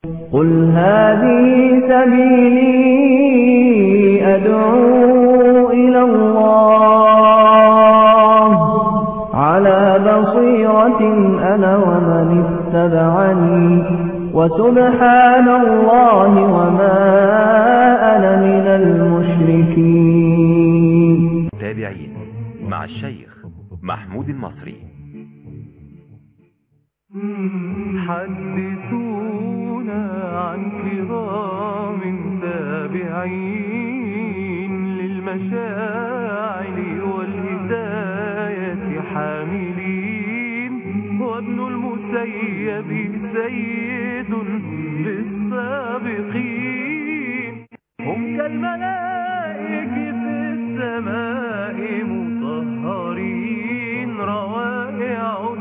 قل هذه سبيلي أدعو إلى الله على بصيرة أنا ومن اتبعني وسبحان الله وما أنا من المشركين تابعين مع الشيخ محمود المصري حدثونا عن كرام تابعين للمشاعر والهداية حاملين وابن المسيب سيد للسابقين هم كالملائك في السماء مطهرين روائع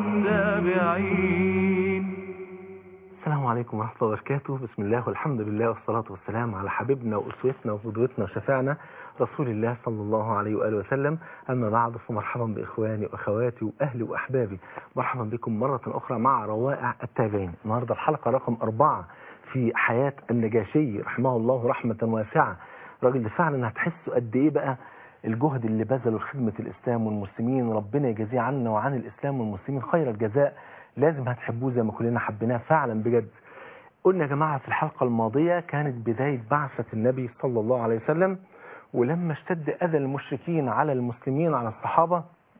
التابعين السلام عليكم ورحمة الله وبركاته بسم الله والحمد لله والصلاة والسلام على حبيبنا وأسوتنا وقدوتنا وشفاعنا رسول الله صلى الله عليه وآله وسلم أما بعد فمرحبا بإخواني وأخواتي وأهلي وأحبابي مرحبا بكم مرة أخرى مع روائع التابعين النهاردة الحلقة رقم أربعة في حياة النجاشي رحمه الله رحمة واسعة راجل ده فعلا هتحسوا قد إيه بقى الجهد اللي بذله لخدمة الإسلام والمسلمين ربنا يجازيه عنا وعن الإسلام والمسلمين خير الجزاء لازم هتحبوه زي ما كلنا حبيناه فعلا بجد قلنا يا جماعة في الحلقة الماضية كانت بداية بعثة النبي صلى الله عليه وسلم ولما اشتد أذى المشركين على المسلمين على الصحابة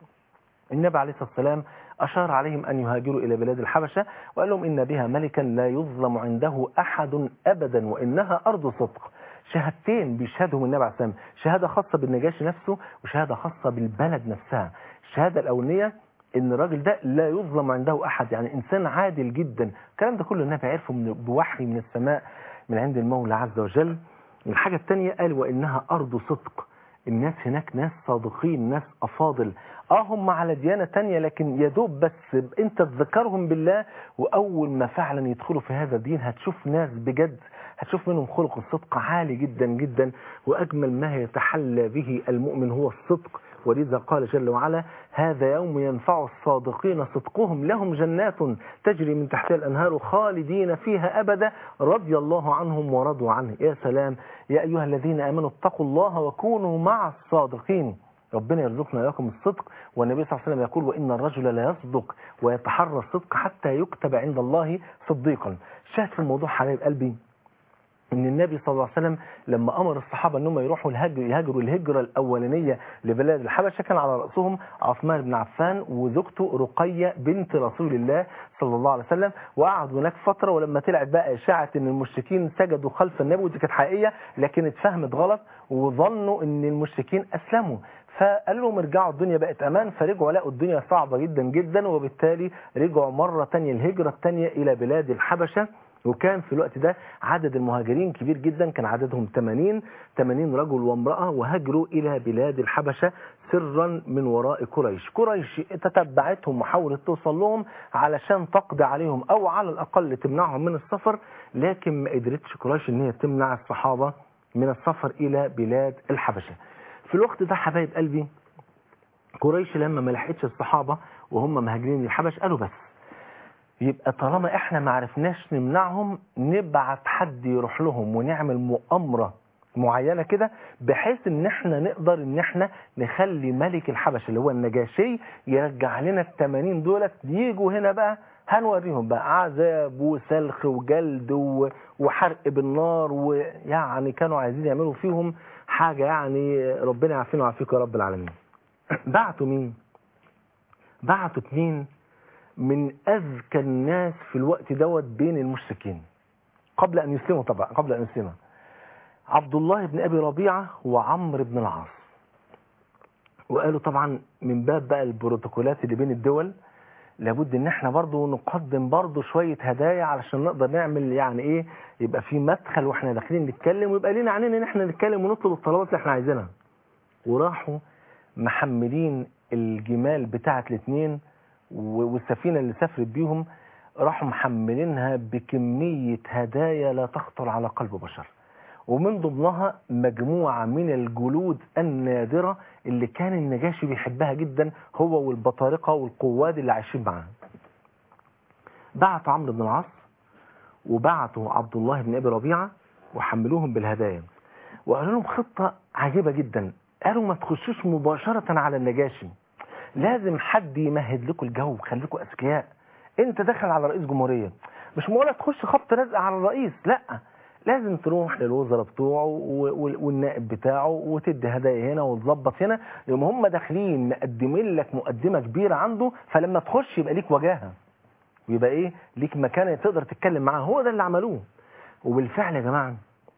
النبي عليه الصلاة والسلام أشار عليهم أن يهاجروا إلى بلاد الحبشة وقال لهم إن بها ملكا لا يظلم عنده أحد أبدا وإنها أرض صدق شهادتين بيشهدهم النبي عليه الصلاة والسلام شهادة خاصة بالنجاشي نفسه وشهادة خاصة بالبلد نفسها الشهادة الأولانية ان الراجل ده لا يظلم عنده احد يعني انسان عادل جدا الكلام ده كله النبي عرفه من بوحي من السماء من عند المولى عز وجل الحاجة الثانية قال وانها ارض صدق الناس هناك ناس صادقين ناس افاضل اه هم على ديانة تانية لكن يدوب بس انت تذكرهم بالله واول ما فعلا يدخلوا في هذا الدين هتشوف ناس بجد هتشوف منهم خلق الصدق عالي جدا جدا واجمل ما يتحلى به المؤمن هو الصدق ولذا قال جل وعلا هذا يوم ينفع الصادقين صدقهم لهم جنات تجري من تحتها الأنهار خالدين فيها أبدا رضي الله عنهم ورضوا عنه يا سلام يا أيها الذين آمنوا اتقوا الله وكونوا مع الصادقين ربنا يرزقنا إياكم الصدق والنبي صلى الله عليه وسلم يقول وإن الرجل لا يصدق ويتحرى الصدق حتى يكتب عند الله صديقا شاهد في الموضوع حبايب قلبي ان النبي صلى الله عليه وسلم لما امر الصحابه انهم يروحوا الهجر يهاجروا الهجره الاولانيه لبلاد الحبشه كان على راسهم عثمان بن عفان وزوجته رقيه بنت رسول الله صلى الله عليه وسلم وقعدوا هناك فتره ولما طلعت بقى اشاعه ان المشركين سجدوا خلف النبي ودي كانت حقيقيه لكن اتفهمت غلط وظنوا ان المشركين اسلموا فقالوا لهم ارجعوا الدنيا بقت امان فرجعوا لقوا الدنيا صعبه جدا جدا وبالتالي رجعوا مره ثانيه الهجره الثانيه الى بلاد الحبشه وكان في الوقت ده عدد المهاجرين كبير جدا كان عددهم 80 80 رجل وامرأة وهاجروا إلى بلاد الحبشة سرا من وراء قريش قريش تتبعتهم وحاولت توصل لهم علشان تقضي عليهم أو على الأقل تمنعهم من السفر لكن ما قدرتش قريش ان هي تمنع الصحابة من السفر إلى بلاد الحبشة في الوقت ده حبايب قلبي قريش لما ما لحقتش الصحابة وهم مهاجرين للحبش قالوا بس يبقى طالما احنا ما عرفناش نمنعهم نبعت حد يروح لهم ونعمل مؤامرة معينة كده بحيث ان احنا نقدر ان احنا نخلي ملك الحبش اللي هو النجاشي يرجع لنا التمانين دولت يجوا هنا بقى هنوريهم بقى عذاب وسلخ وجلد و- وحرق بالنار ويعني كانوا عايزين يعملوا فيهم حاجة يعني ربنا يعافينا ويعافيكم يا رب العالمين بعتوا مين بعتوا اتنين من أذكى الناس في الوقت دوت بين المشركين قبل أن يسلموا طبعا قبل أن يسلموا عبد الله بن أبي ربيعة وعمرو بن العاص وقالوا طبعا من باب بقى البروتوكولات اللي بين الدول لابد ان احنا برضو نقدم برضو شوية هدايا علشان نقدر نعمل يعني ايه يبقى في مدخل واحنا داخلين نتكلم ويبقى لينا عنين ان احنا نتكلم ونطلب الطلبات اللي احنا عايزينها وراحوا محملين الجمال بتاعت الاثنين والسفينة اللي سافرت بيهم راحوا محملينها بكمية هدايا لا تخطر على قلب بشر ومن ضمنها مجموعة من الجلود النادرة اللي كان النجاشي بيحبها جدا هو والبطارقة والقواد اللي عايشين معاه بعت عمرو بن العاص وبعتوا عبد الله بن ابي ربيعه وحملوهم بالهدايا وقالوا لهم خطه عجيبه جدا قالوا ما تخشوش مباشره على النجاشي لازم حد يمهد لكم الجو خليكم اذكياء انت داخل على رئيس جمهوريه مش معقوله تخش خبط لزق على الرئيس لا لازم تروح للوزراء بتوعه و- و- والنائب بتاعه وتدي هدايا هنا وتظبط هنا يوم هم داخلين مقدمين لك مقدمه كبيره عنده فلما تخش يبقى ليك وجاهه ويبقى ايه ليك مكان تقدر تتكلم معاه هو ده اللي عملوه وبالفعل يا جماعه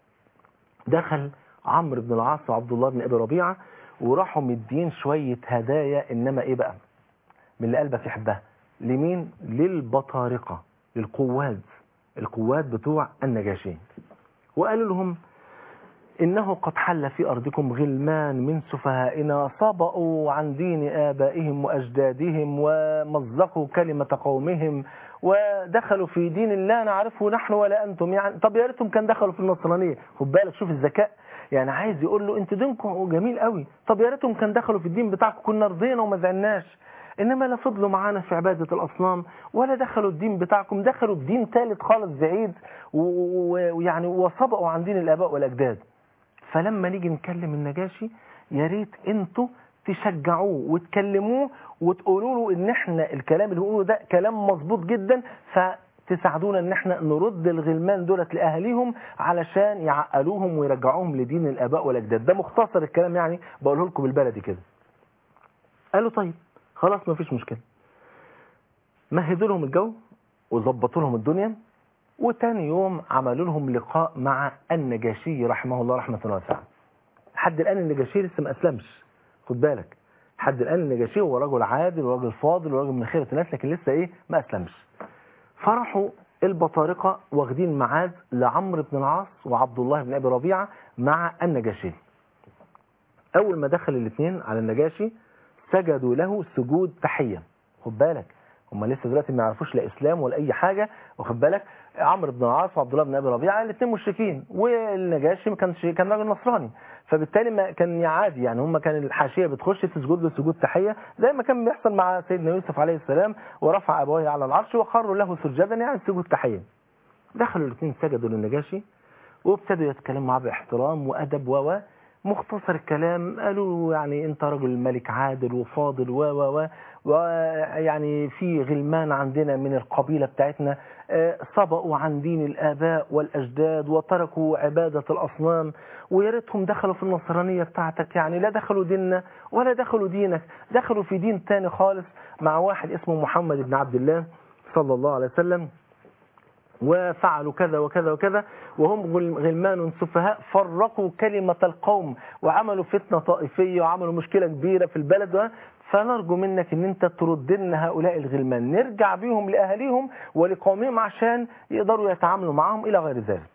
دخل عمرو بن العاص وعبد الله بن ابي ربيعه وراحوا مدين شويه هدايا انما ايه بقى من اللي قلبك يحبها لمين للبطارقه للقواد القواد بتوع النجاشي وقالوا لهم إنه قد حل في أرضكم غلمان من سفهائنا صبأوا عن دين آبائهم وأجدادهم ومزقوا كلمة قومهم ودخلوا في دين لا نعرفه نحن ولا أنتم يعني طب يا ريتهم كان دخلوا في النصرانية خد بالك شوف الذكاء يعني عايز يقول له انتوا دينكم جميل قوي طب يا ريتهم كان دخلوا في الدين بتاعكم كنا رضينا وما زعلناش انما لا فضلوا معانا في عباده الاصنام ولا دخلوا الدين بتاعكم دخلوا بدين ثالث خالص بعيد و- و- ويعني وصبأوا عن دين الاباء والاجداد فلما نيجي نكلم النجاشي يا ريت انتوا تشجعوه وتكلموه وتقولوا له ان احنا الكلام اللي بنقوله ده كلام مظبوط جدا فتساعدونا ان احنا نرد الغلمان دولت لاهاليهم علشان يعقلوهم ويرجعوهم لدين الاباء والاجداد ده مختصر الكلام يعني بقوله لكم بالبلدي كده قالوا طيب خلاص ما فيش مشكله مهدوا لهم الجو وظبطوا لهم الدنيا وتاني يوم عملوا لهم لقاء مع النجاشي رحمه الله رحمة واسعة لحد الآن النجاشي لسه ما أسلمش خد بالك لحد الآن النجاشي هو رجل عادل ورجل فاضل ورجل من خيرة الناس لكن لسه إيه ما أسلمش فرحوا البطارقة واخدين ميعاد لعمرو بن العاص وعبد الله بن أبي ربيعة مع النجاشي أول ما دخل الاثنين على النجاشي سجدوا له سجود تحية خد بالك هم لسه دلوقتي ما يعرفوش لا اسلام ولا اي حاجه واخد بالك عمرو بن العاص وعبد الله بن ابي ربيعه الاثنين مشركين والنجاشي ما كانش كان راجل نصراني فبالتالي ما كان عادي يعني هم كان الحاشيه بتخش تسجد له سجود تحيه زي ما كان بيحصل مع سيدنا يوسف عليه السلام ورفع ابويه على العرش وخروا له سجدا يعني سجود تحيه دخلوا الاثنين سجدوا للنجاشي وابتدوا يتكلموا معاه باحترام وادب و و مختصر الكلام قالوا يعني انت رجل ملك عادل وفاضل و و و ويعني في غلمان عندنا من القبيلة بتاعتنا آه، صبأوا عن دين الآباء والأجداد وتركوا عبادة الأصنام ويا ريتهم دخلوا في النصرانية بتاعتك يعني لا دخلوا ديننا ولا دخلوا دينك دخلوا في دين تاني خالص مع واحد اسمه محمد بن عبد الله صلى الله عليه وسلم وفعلوا كذا وكذا وكذا وهم غل- غلمان سفهاء فرقوا كلمة القوم وعملوا فتنة طائفية وعملوا مشكلة كبيرة في البلد و- فنرجو منك ان انت ترد لنا هؤلاء الغلمان نرجع بيهم لأهاليهم ولقومهم عشان يقدروا يتعاملوا معهم إلى غير ذلك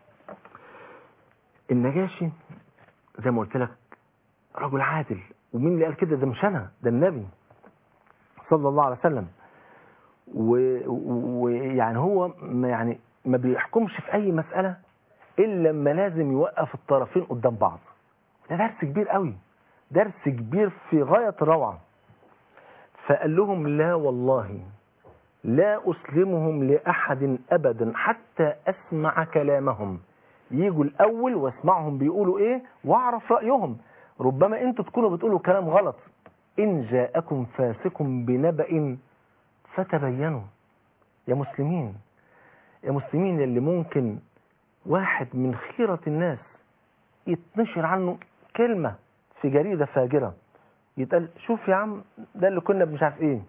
النجاشي زي ما قلت لك رجل عادل ومين اللي قال كده ده مش انا ده النبي صلى الله عليه وسلم ويعني و... ويعني هو ما يعني ما بيحكمش في اي مسألة الا لما لازم يوقف الطرفين قدام بعض ده درس كبير قوي درس كبير في غاية الروعة فقال لهم لا والله لا أسلمهم لأحد أبدا حتى أسمع كلامهم يجوا الأول واسمعهم بيقولوا إيه وأعرف رأيهم ربما أنتوا تكونوا بتقولوا كلام غلط إن جاءكم فاسق بنبأ فتبينوا يا مسلمين يا مسلمين اللي ممكن واحد من خيرة الناس يتنشر عنه كلمة في جريدة فاجرة يتقال شوف يا عم ده اللي كنا مش عارف ايه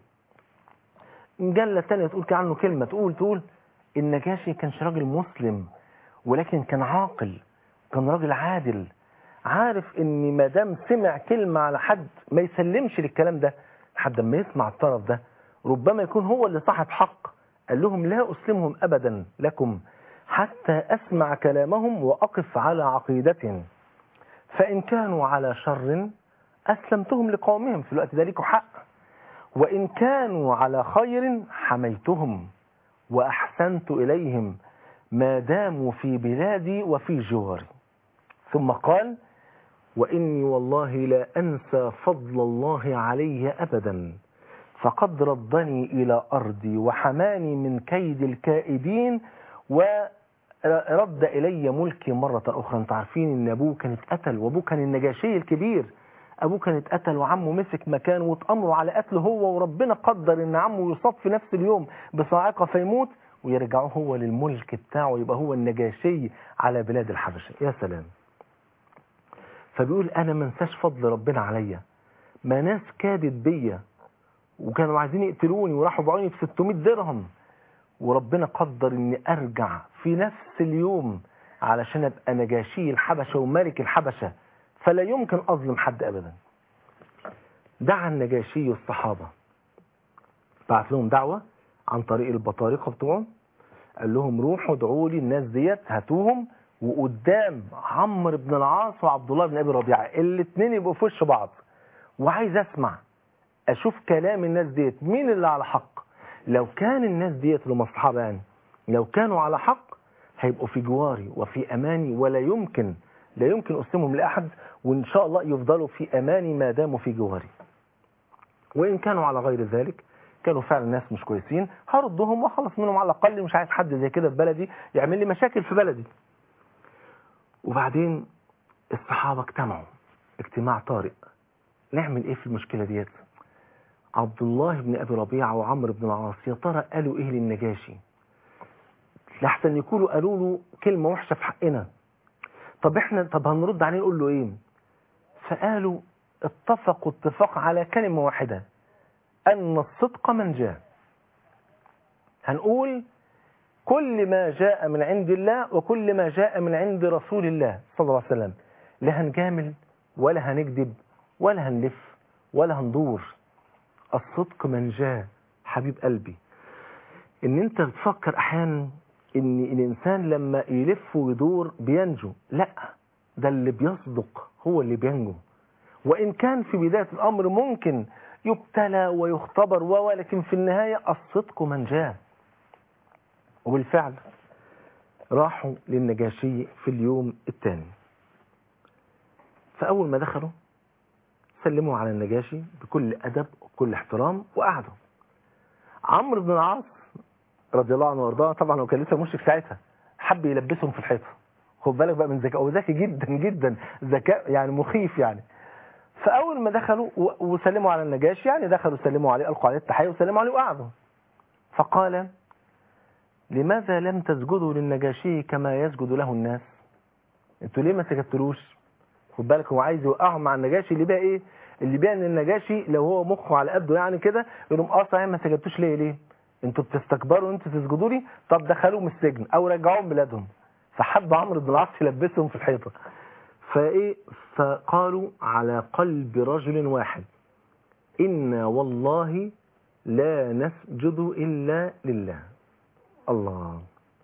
مجلة تانية تقول عنه كلمة تقول تقول النجاشي كانش راجل مسلم ولكن كان عاقل كان راجل عادل عارف ان ما دام سمع كلمة على حد ما يسلمش للكلام ده لحد ما يسمع الطرف ده ربما يكون هو اللي صاحب حق قال لهم لا أسلمهم أبدا لكم حتى أسمع كلامهم وأقف على عقيدتهم فإن كانوا على شر أسلمتهم لقومهم في الوقت ده ليكوا حق وإن كانوا على خير حميتهم وأحسنت إليهم ما داموا في بلادي وفي جواري ثم قال وإني والله لا أنسى فضل الله علي أبدا فقد ردني إلى أرضي وحماني من كيد الكائدين رد إلي ملكي مرة أخرى أنتوا عارفين إن أبوه كان اتقتل وأبوه كان النجاشي الكبير أبوه كان اتقتل وعمه مسك مكانه واتأمروا على قتله هو وربنا قدر إن عمه يصاب في نفس اليوم بصاعقة فيموت ويرجعوه هو للملك بتاعه يبقى هو النجاشي على بلاد الحبشة يا سلام فبيقول أنا ما انساش فضل ربنا عليا ما ناس كادت بيا وكانوا عايزين يقتلوني وراحوا باعوني ب 600 درهم وربنا قدر اني ارجع في نفس اليوم علشان ابقى نجاشي الحبشه وملك الحبشه فلا يمكن اظلم حد ابدا دعا النجاشي الصحابه بعت لهم دعوه عن طريق البطارقه بتوعهم قال لهم روحوا ادعوا لي الناس ديت هاتوهم وقدام عمرو بن العاص وعبد الله بن ابي ربيعه الاثنين يبقوا في وش بعض وعايز اسمع اشوف كلام الناس ديت مين اللي على حق لو كان الناس ديت اللي هم الصحابه يعني لو كانوا على حق هيبقوا في جواري وفي اماني ولا يمكن لا يمكن اسلمهم لاحد وان شاء الله يفضلوا في اماني ما داموا في جواري وان كانوا على غير ذلك كانوا فعلا ناس مش كويسين هردهم واخلص منهم على الاقل مش عايز حد زي كده في بلدي يعمل لي مشاكل في بلدي وبعدين الصحابه اجتمعوا اجتماع طارئ نعمل ايه في المشكله ديت عبد الله بن ابي ربيعه وعمرو بن العاص يا ترى قالوا ايه للنجاشي لحسن يكونوا قالوا له كلمه وحشه في حقنا طب احنا طب هنرد عليه نقول له ايه فقالوا اتفقوا اتفاق على كلمه واحده ان الصدق من جاء هنقول كل ما جاء من عند الله وكل ما جاء من عند رسول الله صلى الله عليه وسلم لا هنجامل ولا هنكذب ولا هنلف ولا هندور الصدق من جاء حبيب قلبي ان انت بتفكر احيانا ان الانسان لما يلف ويدور بينجو لا ده اللي بيصدق هو اللي بينجو وان كان في بداية الامر ممكن يبتلى ويختبر ولكن في النهاية الصدق من جاء وبالفعل راحوا للنجاشي في اليوم الثاني فاول ما دخلوا سلموا على النجاشي بكل أدب وكل احترام وقعدوا عمرو بن العاص رضي الله عنه وارضاه طبعا هو كان لسه مشرك ساعتها حب يلبسهم في الحيطه خد بالك بقى من ذكاء هو ذكي جدا جدا ذكاء يعني مخيف يعني فاول ما دخلوا وسلموا على النجاشي يعني دخلوا سلموا عليه القوا عليه التحيه وسلموا عليه وقعدوا فقال لماذا لم تسجدوا للنجاشي كما يسجد له الناس انتوا ليه ما سجدتلوش خد بالك هو عايز يوقعهم مع النجاشي اللي بقى ايه اللي بقى ان النجاشي لو هو مخه على قده يعني كده يقول لهم اه صحيح ما سجدتوش ليه ليه انتوا بتستكبروا انتوا تسجدوا لي طب دخلوهم السجن او رجعوهم بلادهم فحب عمرو بن العاص يلبسهم في الحيطه فايه فقالوا على قلب رجل واحد انا والله لا نسجد الا لله الله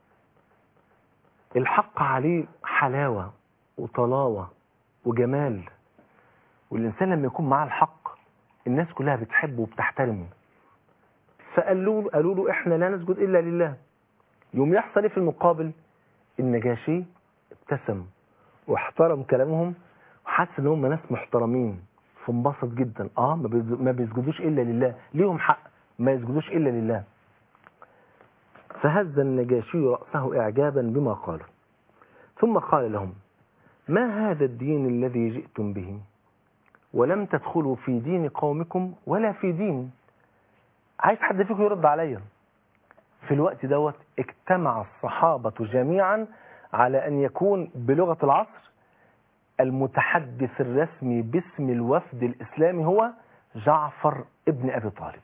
الحق عليه حلاوه وطلاوه وجمال والإنسان لما يكون معاه الحق الناس كلها بتحبه وبتحترمه فقالوا له قالوا له احنا لا نسجد الا لله يوم يحصل ايه في المقابل النجاشي ابتسم واحترم كلامهم وحس ان هم ناس محترمين فانبسط جدا اه ما بيسجدوش الا لله ليهم حق ما يسجدوش الا لله فهز النجاشي رأسه اعجابا بما قالوا ثم قال لهم ما هذا الدين الذي جئتم به ولم تدخلوا في دين قومكم ولا في دين عايز حد فيكم يرد عليا في الوقت دوت اجتمع الصحابة جميعا على أن يكون بلغة العصر المتحدث الرسمي باسم الوفد الإسلامي هو جعفر ابن أبي طالب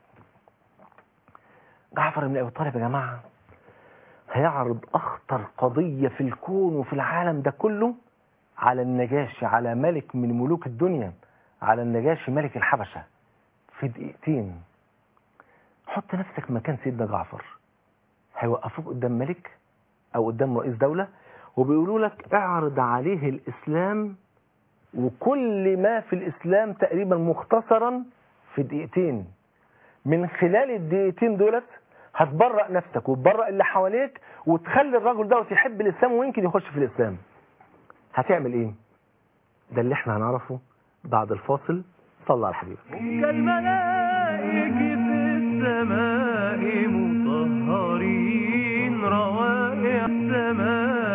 جعفر ابن أبي طالب يا جماعة هيعرض أخطر قضية في الكون وفي العالم ده كله على النجاشي على ملك من ملوك الدنيا على النجاشي ملك الحبشة في دقيقتين حط نفسك مكان سيدنا جعفر هيوقفوك قدام ملك او قدام رئيس دولة وبيقولوا لك اعرض عليه الاسلام وكل ما في الاسلام تقريبا مختصرا في دقيقتين من خلال الدقيقتين دولت هتبرأ نفسك وتبرأ اللي حواليك وتخلي الرجل دوت يحب الاسلام ويمكن يخش في الاسلام هتعمل ايه ده اللي احنا هنعرفه بعد الفاصل صلى على الحبيب كالملائكة في السماء مطهرين روائع السماء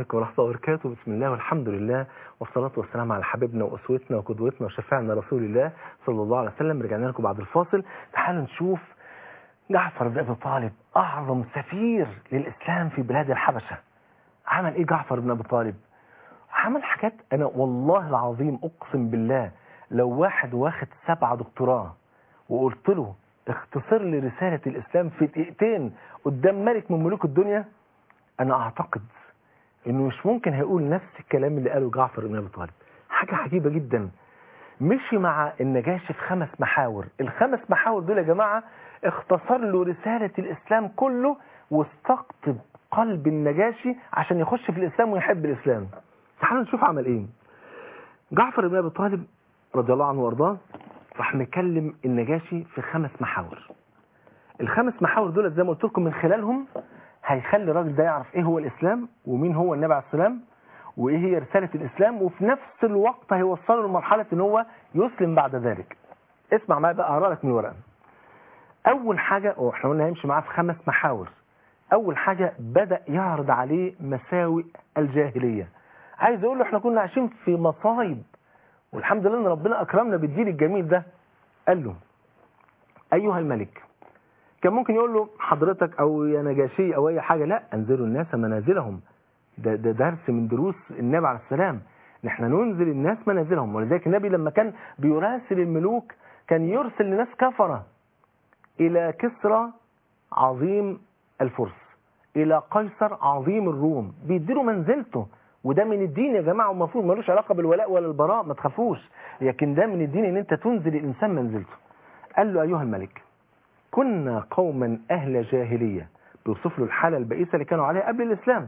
عليكم ورحمة الله وبركاته بسم الله والحمد لله والصلاة والسلام على حبيبنا وأسوتنا وقدوتنا وشفيعنا رسول الله صلى الله عليه وسلم رجعنا لكم بعد الفاصل تعالوا نشوف جعفر بن أبي طالب أعظم سفير للإسلام في بلاد الحبشة عمل إيه جعفر بن أبي طالب عمل حاجات أنا والله العظيم أقسم بالله لو واحد واخد سبعة دكتوراه وقلت له اختصر لي رسالة الإسلام في دقيقتين قدام ملك من ملوك الدنيا أنا أعتقد إنه مش ممكن هيقول نفس الكلام اللي قاله جعفر بن أبي طالب حاجة عجيبة جدا مشي مع النجاشي في خمس محاور الخمس محاور دول يا جماعة اختصر له رسالة الإسلام كله واستقطب قلب النجاشي عشان يخش في الإسلام ويحب الإسلام تعالوا نشوف عمل إيه جعفر بن أبي طالب رضي الله عنه وارضاه راح مكلم النجاشي في خمس محاور الخمس محاور دول زي ما قلت لكم من خلالهم هيخلي الراجل ده يعرف ايه هو الاسلام ومين هو النبي عليه السلام وايه هي رساله الاسلام وفي نفس الوقت هيوصله لمرحله ان هو يسلم بعد ذلك اسمع معايا بقى اقرا لك من الورقه اول حاجه واحنا قلنا هيمشي معاه في خمس محاور اول حاجه بدا يعرض عليه مساوئ الجاهليه عايز اقول له احنا كنا عايشين في مصايب والحمد لله ان ربنا اكرمنا بالدين الجميل ده قال له ايها الملك كان ممكن يقول له حضرتك او يا نجاشي او اي حاجه لا انزلوا الناس منازلهم ده, ده درس من دروس النبي عليه السلام ان احنا ننزل الناس منازلهم ولذلك النبي لما كان بيراسل الملوك كان يرسل لناس كفره الى كسرى عظيم الفرس الى قيصر عظيم الروم بيديله منزلته وده من الدين يا جماعه ومفروض ملوش علاقه بالولاء ولا البراء ما تخافوش لكن ده من الدين ان انت تنزل الانسان منزلته قال له ايها الملك كنا قوما اهل جاهليه بيوصف له الحاله البئيسه اللي كانوا عليها قبل الاسلام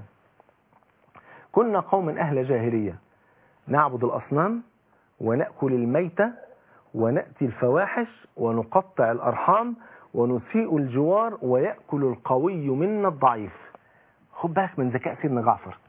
كنا قوما اهل جاهليه نعبد الاصنام وناكل الميته وناتي الفواحش ونقطع الارحام ونسيء الجوار وياكل القوي منا الضعيف خد بالك من ذكاء سيدنا جعفر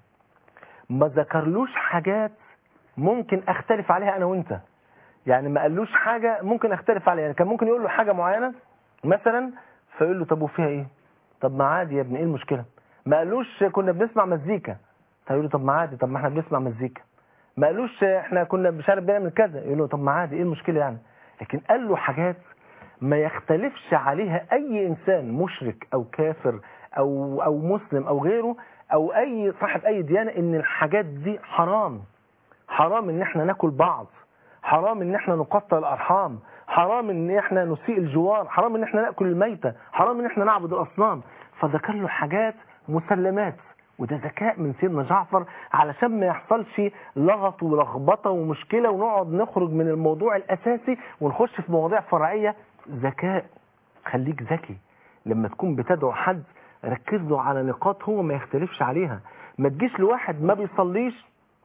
ما ذكرلوش حاجات ممكن اختلف عليها انا وانت يعني ما قالوش حاجة ممكن اختلف عليها يعني كان ممكن يقول له حاجة معينة مثلا فيقول له طب وفيها ايه طب ما عادي يا ابني ايه المشكلة ما قالوش كنا بنسمع مزيكا فيقول له طب ما عادي طب ما احنا بنسمع مزيكا ما قالوش احنا كنا مش عارف بنعمل كذا يقول له طب ما عادي ايه المشكلة يعني لكن قال له حاجات ما يختلفش عليها اي انسان مشرك او كافر او او مسلم او غيره او اي صاحب اي ديانة ان الحاجات دي حرام حرام ان احنا ناكل بعض حرام ان احنا نقطع الارحام حرام ان احنا نسيء الجوار حرام ان احنا ناكل الميتة حرام ان احنا نعبد الاصنام فذكر له حاجات مسلمات وده ذكاء من سيدنا جعفر علشان ما يحصلش لغط ولخبطه ومشكله ونقعد نخرج من الموضوع الاساسي ونخش في مواضيع فرعيه ذكاء خليك ذكي لما تكون بتدعو حد ركز له على نقاط هو ما يختلفش عليها ما تجيش لواحد ما بيصليش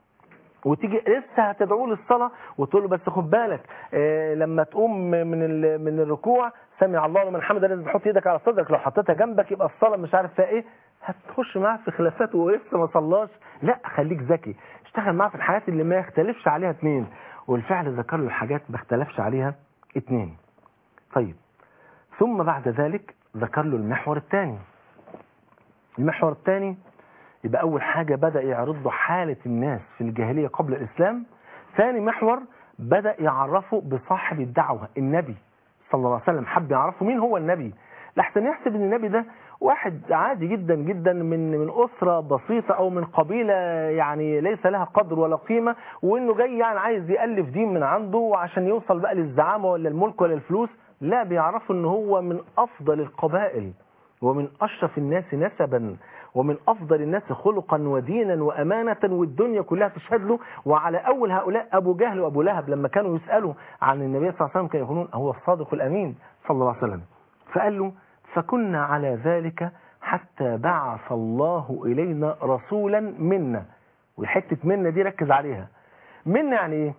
وتيجي لسه هتدعوه للصلاة وتقول له بس خد بالك آه لما تقوم من ال- من الركوع سمع الله لمن حمده لازم تحط ايدك على صدرك لو حطيتها جنبك يبقى الصلاة مش عارف فيها ايه هتخش معاه في خلافات ولسه ما صلاش لا خليك ذكي اشتغل معاه في الحاجات اللي ما يختلفش عليها اتنين والفعل ذكر له حاجات ما اختلفش عليها اتنين طيب ثم بعد ذلك ذكر له المحور الثاني المحور الثاني يبقى أول حاجة بدأ يعرض له حالة الناس في الجاهلية قبل الإسلام ثاني محور بدأ يعرفه بصاحب الدعوة النبي صلى الله عليه وسلم حب يعرفه مين هو النبي لحسن يحسب ان النبي ده واحد عادي جدا جدا من من أسرة بسيطة أو من قبيلة يعني ليس لها قدر ولا قيمة وإنه جاي يعني عايز يألف دين من عنده وعشان يوصل بقى للزعامة ولا الملك ولا الفلوس لا بيعرفوا إن هو من أفضل القبائل ومن أشرف الناس نسبا ومن أفضل الناس خلقا ودينا وأمانة والدنيا كلها تشهد له وعلى أول هؤلاء أبو جهل وأبو لهب لما كانوا يسألوا عن النبي صلى الله عليه وسلم كانوا يقولون هو الصادق الأمين صلى الله عليه وسلم فقال له فكنا على ذلك حتى بعث الله إلينا رسولا منا والحتة منا دي ركز عليها منا يعني إيه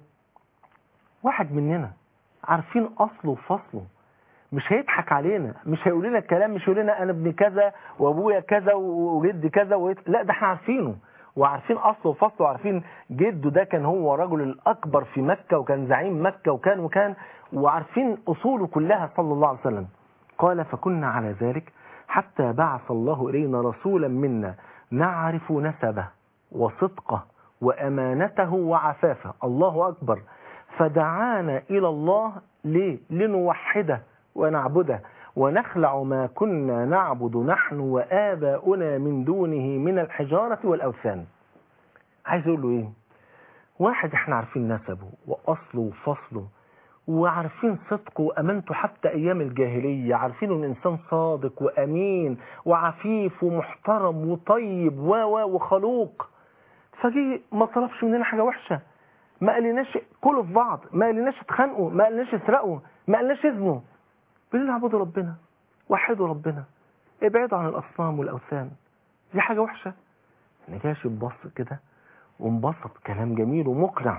واحد مننا عارفين أصله وفصله مش هيضحك علينا مش هيقول لنا الكلام مش هيقول لنا انا ابن كذا وابويا كذا وجدي كذا ويت... لا ده احنا عارفينه وعارفين اصله وفصله وعارفين جده ده كان هو الرجل الاكبر في مكة وكان زعيم مكة وكان وكان وعارفين اصوله كلها صلى الله عليه وسلم قال فكنا على ذلك حتى بعث الله الينا رسولا منا نعرف نسبه وصدقه وأمانته وعفافه الله أكبر فدعانا إلى الله ليه؟ لنوحده ونعبده ونخلع ما كنا نعبد نحن وآباؤنا من دونه من الحجارة والأوثان عايز أقول له إيه واحد احنا عارفين نسبه وأصله وفصله وعارفين صدقه وأمانته حتى أيام الجاهلية عارفين إنه إنسان صادق وأمين وعفيف ومحترم وطيب و و وخلوق فجي ما طلبش مننا حاجة وحشة ما قالناش كلوا في بعض ما قالناش اتخانقوا ما قالناش اسرقوا ما قالناش اذنوا بنقول اعبدوا ربنا وحدوا ربنا ابعدوا عن الاصنام والاوثان دي حاجة وحشة نجاشي انبسط كده وانبسط كلام جميل ومقنع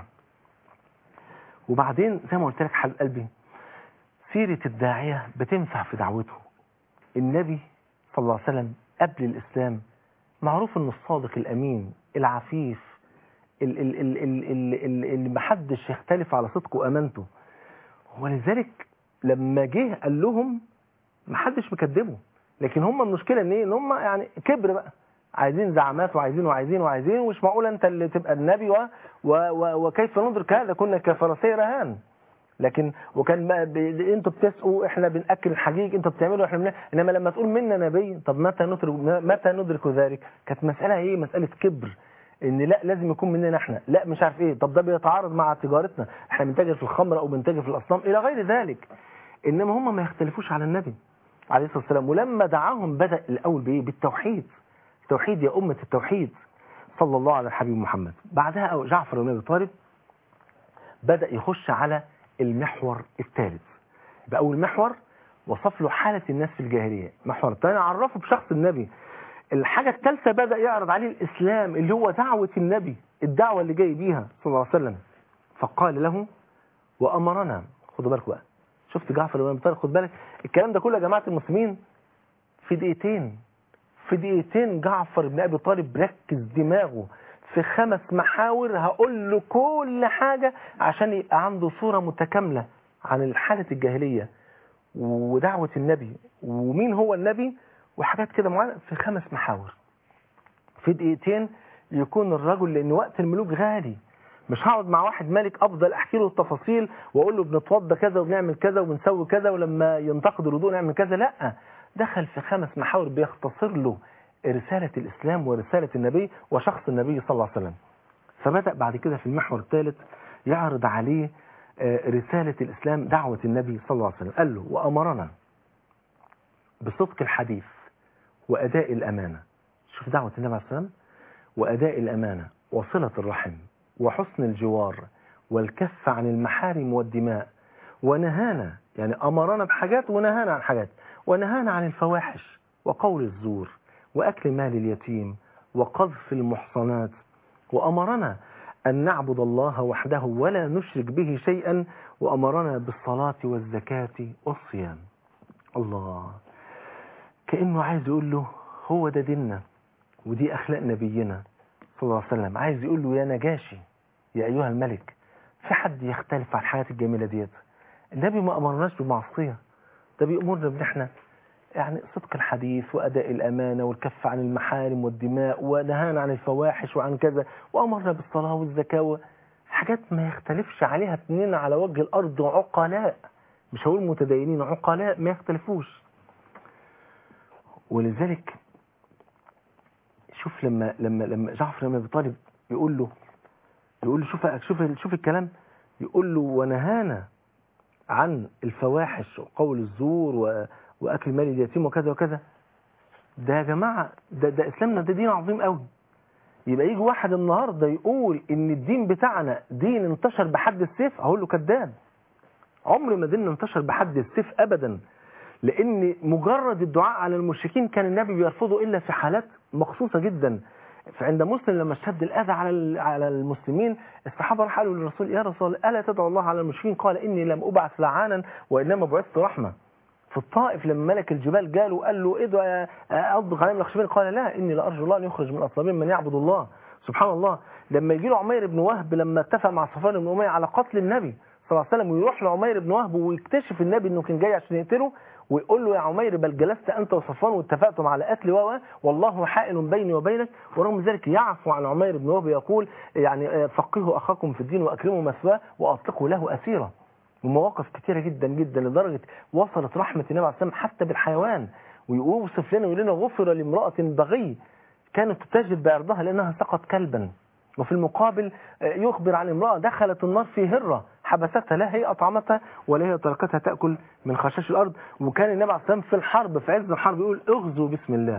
وبعدين زي ما قلت لك حبيب قلبي سيرة الداعية بتنفع في دعوته النبي صلى الله عليه وسلم قبل الإسلام معروف انه الصادق الأمين العفيف ال- ال- ال- ال- ال- ال- اللي محدش يختلف على صدقه وأمانته ولذلك لما جه قال لهم محدش مكذبه لكن هم المشكلة ان ايه ان هم يعني كبر بقى عايزين زعامات وعايزين وعايزين وعايزين ومش معقول انت اللي تبقى النبي و و و وكيف ندرك هذا كنا كفرسي رهان لكن وكان بقى ب... انتوا بتسقوا احنا بناكل الحجيج انتوا بتعملوا احنا بن... انما لما تقول منا نبي طب متى ندرك متى ندرك ذلك كانت مساله ايه مساله كبر ان لا لازم يكون مننا احنا لا مش عارف ايه طب ده بيتعارض مع تجارتنا احنا بنتاجر في الخمر او بنتاجر في الاصنام الى غير ذلك انما هم ما يختلفوش على النبي عليه الصلاه والسلام ولما دعاهم بدا الاول بايه بالتوحيد التوحيد يا امه التوحيد صلى الله على الحبيب محمد بعدها جعفر بن ابي طالب بدا يخش على المحور الثالث يبقى اول محور وصف له حاله الناس في الجاهليه محور الثاني عرفه بشخص النبي الحاجه الثالثه بدا يعرض عليه الاسلام اللي هو دعوه النبي الدعوه اللي جاي بيها صلى الله عليه وسلم فقال له وامرنا خدوا بالكم بقى شفت جعفر بن ابي طالب خد بالك الكلام ده كله يا جماعه المسلمين في دقيقتين في دقيقتين جعفر بن ابي طالب ركز دماغه في خمس محاور هقول له كل حاجة عشان يبقى عنده صورة متكاملة عن حالة الجاهلية ودعوة النبي ومين هو النبي وحاجات كده معينة في خمس محاور في دقيقتين يكون الرجل لأن وقت الملوك غالي مش هقعد مع واحد ملك افضل احكي له التفاصيل واقول له بنتوضى كذا وبنعمل كذا وبنسوي كذا ولما ينتقد الوضوء نعمل كذا لا دخل في خمس محاور بيختصر له رسالة الإسلام ورسالة النبي وشخص النبي صلى الله عليه وسلم فبدأ بعد كده في المحور الثالث يعرض عليه رسالة الإسلام دعوة النبي صلى الله عليه وسلم قال له وأمرنا بصدق الحديث وأداء الأمانة شوف دعوة النبي عليه السلام وأداء الأمانة وصلة الرحم وحسن الجوار والكف عن المحارم والدماء ونهانا يعني أمرنا بحاجات ونهانا عن حاجات ونهانا عن الفواحش وقول الزور وأكل مال اليتيم وقذف المحصنات وأمرنا أن نعبد الله وحده ولا نشرك به شيئا وأمرنا بالصلاة والزكاة والصيام الله كأنه عايز يقول له هو ده ديننا ودي أخلاق نبينا صلى الله عليه وسلم عايز يقول له يا نجاشي يا أيها الملك في حد يختلف عن الحياة الجميلة ديت النبي ما أمرناش بمعصية ده بيأمرنا بن احنا يعني صدق الحديث وأداء الأمانة والكف عن المحارم والدماء ونهانا عن الفواحش وعن كذا وأمرنا بالصلاة والزكاة حاجات ما يختلفش عليها اتنين على وجه الأرض عقلاء مش هقول متدينين عقلاء ما يختلفوش ولذلك شوف لما لما لما جعفر بن ابي طالب يقول له يقول له شوف شوف شوف الكلام يقول له ونهانا عن الفواحش وقول الزور و واكل مال اليتيم وكذا وكذا ده يا جماعه ده ده اسلامنا ده دين عظيم قوي يبقى يجي واحد النهارده يقول ان الدين بتاعنا دين انتشر بحد السيف اقول له كذاب عمر ما ديننا انتشر بحد السيف ابدا لان مجرد الدعاء على المشركين كان النبي بيرفضه الا في حالات مخصوصه جدا فعند مسلم لما اشتد الاذى على على المسلمين الصحابه راحوا قالوا للرسول يا رسول الله الا تدعو الله على المشركين قال اني لم ابعث لعانا وانما بعثت رحمه في الطائف لما ملك الجبال جاله وقال له ادعو اطبق عليهم الاخشبين قال لا اني لارجو الله ان يخرج من اصلابهم من يعبد الله سبحان الله لما يجي له عمير بن وهب لما اتفق مع صفوان بن اميه على قتل النبي صلى الله عليه وسلم ويروح لعمير بن وهب ويكتشف النبي انه كان جاي عشان يقتله ويقول له يا عمير بل جلست انت وصفوان واتفقتم على قتل و والله حائل بيني وبينك ورغم ذلك يعفو عن عمير بن وهب يقول يعني آه، فقهوا اخاكم في الدين واكرموا مثواه واطلقوا له اسيره ومواقف كتيره جدا جدا لدرجه وصلت رحمه النبي عليه الصلاه والسلام حتى بالحيوان ويوصف لنا ويقول لنا غفر لامراه بغي كانت تجد بعرضها لانها سقط كلبا وفي المقابل آه، يخبر عن امرأة دخلت النار في هرة حبستها لا هي أطعمتها ولا هي تركتها تأكل من خشاش الأرض وكان النبي عليه الصلاة والسلام في الحرب في عز الحرب يقول اغزوا بسم الله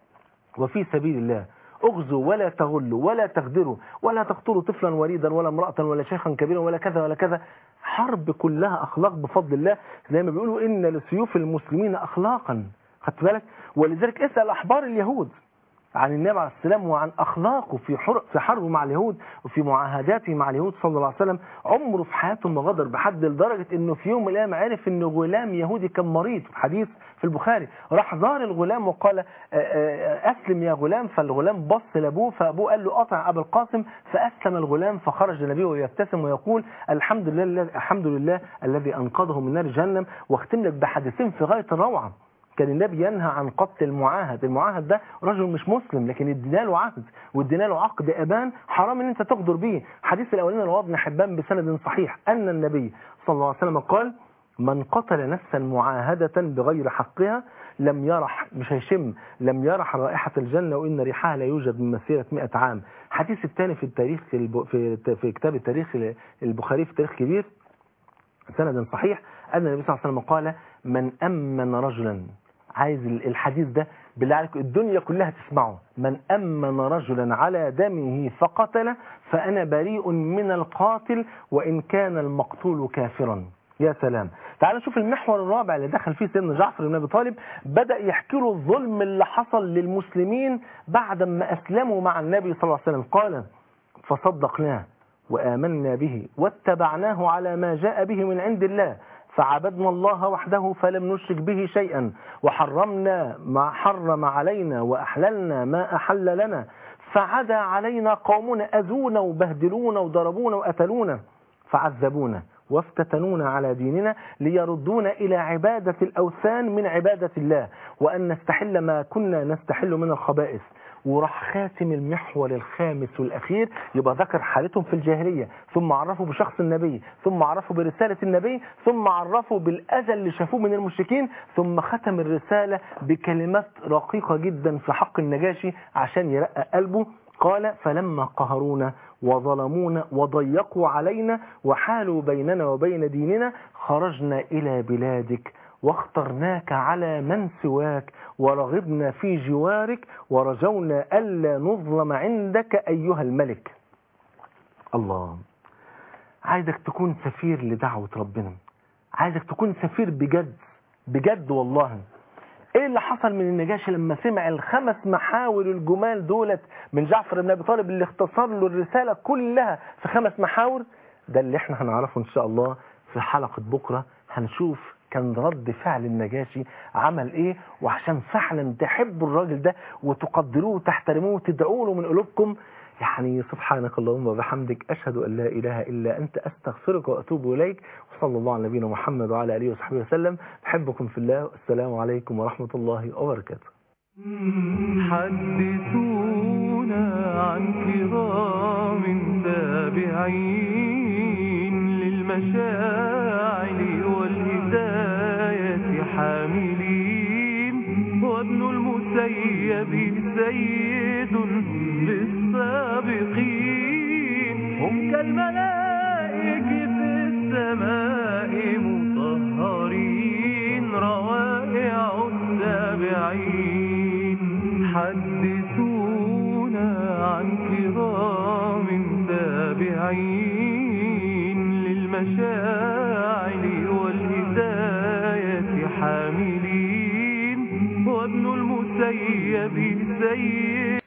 وفي سبيل الله اغزوا ولا تغلوا ولا تغدروا ولا تقتلوا طفلا وليدا ولا امرأة ولا شيخا كبيرا ولا كذا ولا كذا حرب كلها أخلاق بفضل الله زي ما بيقولوا إن لسيوف المسلمين أخلاقا خدت بالك ولذلك اسأل أحبار اليهود عن النبي عليه السلام وعن أخلاقه في حر في حربه مع اليهود وفي معاهداته مع اليهود صلى الله عليه وسلم عمره في حياته ما غدر بحد لدرجة إنه في يوم من الأيام عرف إن غلام يهودي كان مريض حديث في البخاري راح زار الغلام وقال آه، آه، أسلم يا غلام فالغلام بص لأبوه فأبوه قال له أطع أبا القاسم فأسلم الغلام فخرج النبي ويبتسم ويقول الحمد لله الحمد لله الذي أنقذه من نار جهنم واختم لك بحديثين في غاية الروعة كان النبي ينهى عن قتل المعاهد المعاهد ده رجل مش مسلم لكن ادينا له عهد وادينا له عقد ابان حرام ان انت تغدر بيه حديث الاولاني رواه ابن حبان بسند صحيح ان النبي صلى الله عليه وسلم قال من قتل نفسا معاهدة بغير حقها لم يرح مش هيشم لم يرح رائحة الجنة وإن ريحها لا يوجد من مسيرة 100 عام حديث الثاني في التاريخ الب... في في كتاب التاريخ البخاري في تاريخ كبير سند صحيح أن النبي صلى الله عليه وسلم قال من أمن رجلا عايز الحديث ده بالله عليك الدنيا كلها تسمعه من أمن رجلا على دمه فقتل فأنا بريء من القاتل وإن كان المقتول كافرا يا سلام تعال نشوف المحور الرابع اللي دخل فيه سيدنا جعفر بن ابي طالب بدا يحكي له الظلم اللي حصل للمسلمين بعد ما اسلموا مع النبي صلى الله عليه وسلم قال فصدقناه وامنا به واتبعناه على ما جاء به من عند الله فعبدنا الله وحده فلم نشرك به شيئا وحرمنا ما حرم علينا وأحللنا ما أحل لنا فعدا علينا قومنا أذونا وبهدلونا وضربونا وقتلونا فعذبونا وافتتنونا على ديننا ليردونا إلى عبادة الأوثان من عبادة الله وأن نستحل ما كنا نستحل من الخبائث وراح خاتم المحور الخامس والأخير يبقى ذكر حالتهم في الجاهلية ثم عرفوا بشخص النبي ثم عرفوا برسالة النبي ثم عرفوا بالأذى اللي شافوه من المشركين ثم ختم الرسالة بكلمات رقيقة جدا في حق النجاشي عشان يرقق قلبه قال فلما قهرونا وظلمونا وضيقوا علينا وحالوا بيننا وبين ديننا خرجنا إلى بلادك واخترناك على من سواك ورغبنا في جوارك ورجونا ألا نظلم عندك أيها الملك الله عايزك تكون سفير لدعوة ربنا عايزك تكون سفير بجد بجد والله ايه اللي حصل من النجاشي لما سمع الخمس محاور الجمال دولت من جعفر بن ابي طالب اللي اختصر له الرسالة كلها في خمس محاور ده اللي احنا هنعرفه ان شاء الله في حلقة بكرة هنشوف كان رد فعل النجاشي عمل ايه وعشان فعلا تحبوا الراجل ده وتقدروه وتحترموه وتدعوا له من قلوبكم يعني سبحانك اللهم وبحمدك أشهد أن لا إله إلا أنت أستغفرك وأتوب إليك وصلى الله على نبينا محمد وعلى آله وصحبه وسلم بحبكم في الله السلام عليكم ورحمة الله وبركاته حدثونا عن كرام تابعين للمشاعر والهداية حاملين وابن المسيب سيد للسابقين هم كالملائك في السماء مطهرين روائع التابعين حدثونا عن كرام تابعين للمشاعر والهداية حاملين وابن المسيب سيد